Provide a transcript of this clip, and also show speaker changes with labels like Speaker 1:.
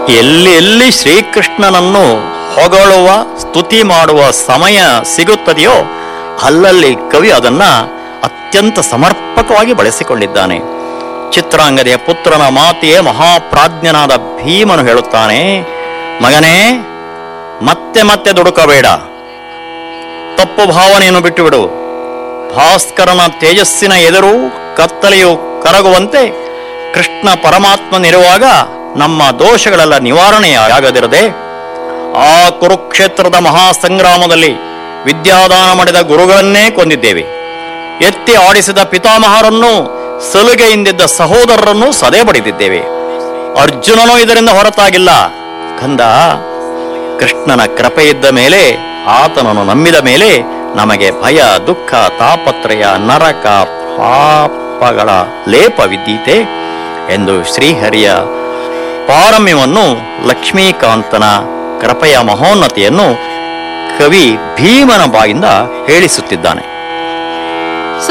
Speaker 1: ಎಲ್ಲಿ ಎಲ್ಲಿ ಶ್ರೀಕೃಷ್ಣನನ್ನು ಹೊಗಳುವ ಸ್ತುತಿ ಮಾಡುವ ಸಮಯ ಸಿಗುತ್ತದೆಯೋ ಅಲ್ಲಲ್ಲಿ ಕವಿ ಅದನ್ನ ಅತ್ಯಂತ ಸಮರ್ಪಕವಾಗಿ ಬಳಸಿಕೊಂಡಿದ್ದಾನೆ ಚಿತ್ರಾಂಗದೆಯ ಪುತ್ರನ ಮಾತೆಯೇ ಮಹಾಪ್ರಾಜ್ಞನಾದ ಭೀಮನು ಹೇಳುತ್ತಾನೆ ಮಗನೇ ಮತ್ತೆ ಮತ್ತೆ ದುಡುಕಬೇಡ ತಪ್ಪು ಭಾವನೆಯನ್ನು ಬಿಟ್ಟುಬಿಡು ಭಾಸ್ಕರನ ತೇಜಸ್ಸಿನ ಎದುರು ಕತ್ತಲೆಯು ಕರಗುವಂತೆ ಕೃಷ್ಣ ಪರಮಾತ್ಮನಿರುವಾಗ ನಮ್ಮ ದೋಷಗಳೆಲ್ಲ ನಿವಾರಣೆಯಾಗದಿರದೆ ಆ ಕುರುಕ್ಷೇತ್ರದ ಮಹಾಸಂಗ್ರಾಮದಲ್ಲಿ ವಿದ್ಯಾದಾನ ಮಾಡಿದ ಗುರುಗಳನ್ನೇ ಕೊಂದಿದ್ದೇವೆ ಎತ್ತಿ ಆಡಿಸಿದ ಪಿತಾಮಹರನ್ನು ಸಲುಗೆಯಿಂದಿದ್ದ ಸಹೋದರರನ್ನು ಸದೆ ಬಡಿದಿದ್ದೇವೆ ಅರ್ಜುನನೂ ಇದರಿಂದ ಹೊರತಾಗಿಲ್ಲ ಕಂದ ಕೃಷ್ಣನ ಕೃಪೆ ಇದ್ದ ಮೇಲೆ ಆತನನ್ನು ನಂಬಿದ ಮೇಲೆ ನಮಗೆ ಭಯ ದುಃಖ ತಾಪತ್ರಯ ನರಕ ಪಾಪಗಳ ಲೇಪವಿದ್ದೀತೆ ಎಂದು ಶ್ರೀಹರಿಯ ಪಾರಮ್ಯವನ್ನು ಲಕ್ಷ್ಮೀಕಾಂತನ ಕೃಪೆಯ ಮಹೋನ್ನತಿಯನ್ನು ಕವಿ ಭೀಮನ ಬಾಯಿಂದ ಹೇಳಿಸುತ್ತಿದ್ದಾನೆ